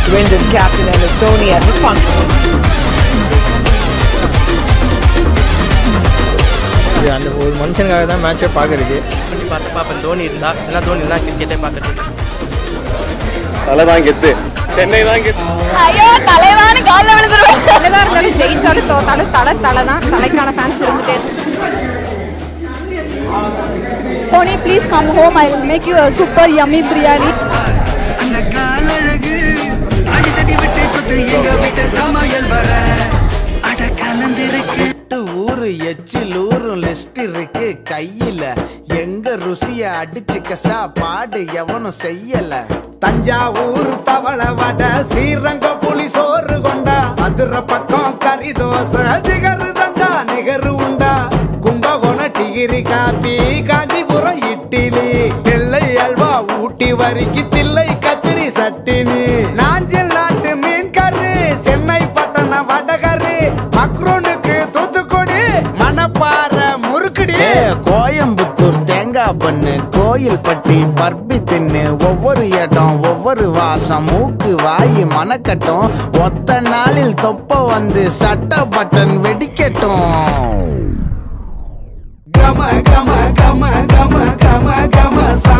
wins as captain and as Dhoni at his function. இது அந்த ஒரு மனுஷனுக்காக தான் மேட்சே பார்க்கறது பண்ணி பார்த்து பார்ப்பேன் தோனி இருந்தா இல்லைன்னா தோனி தான் கிரிக்கெட்டே பார்க்கறது தலை தான் கெத்து சென்னை தான் கெத்து ஐயோ தலைவான காலில் விழுந்துருவேன் தலைதான் இருந்தாலும் ஜெயிச்சாலும் தோத்தாலும் தலை தலை தான் தலைக்கான ஃபேன்ஸ் இருந்துட்டே Tony, please come home. I will make you a super yummy biryani. அந்த காலழகு அடித்தடி விட்டு குத்து எங்க விட்டு சமையல் வர அட கலந்திருக்கு ஊரு எச்சில் ஊரும் லிஸ்ட் இருக்கு கையில எங்க ருசிய அடிச்சு கசா பாடு எவனும் செய்யல தஞ்சாவூர் தவள வடை ஸ்ரீரங்க புலி சோறு கொண்டா மதுரை பக்கம் கறி தோசை திகரு தண்டா நிகரு உண்டா கும்பகோணம் டிகிரி காப்பி காஞ்சிபுரம் இட்லி நெல்லை அல்வா ஊட்டி வரிக்கு தில்லை கத்திரி சட்டினி நாஞ்சில் நாட்டு மீன் கறி சென்னை பட்டணம் வடகரு மக்ரோனுக்கு தூத்துக்குடி மணப்பாறை முறுக்குடி கோயம்புத்தூர் தேங்காய் பண்ணு கோயில் பட்டி பர்பி தின்னு ஒவ்வொரு இடம் ஒவ்வொரு வாசம் மூக்கு வாய் மனக்கட்டும் ஒத்த நாளில் தொப்ப வந்து சட்ட பட்டன் வெடிக்கட்டும் கம கம கம கம கம கம சா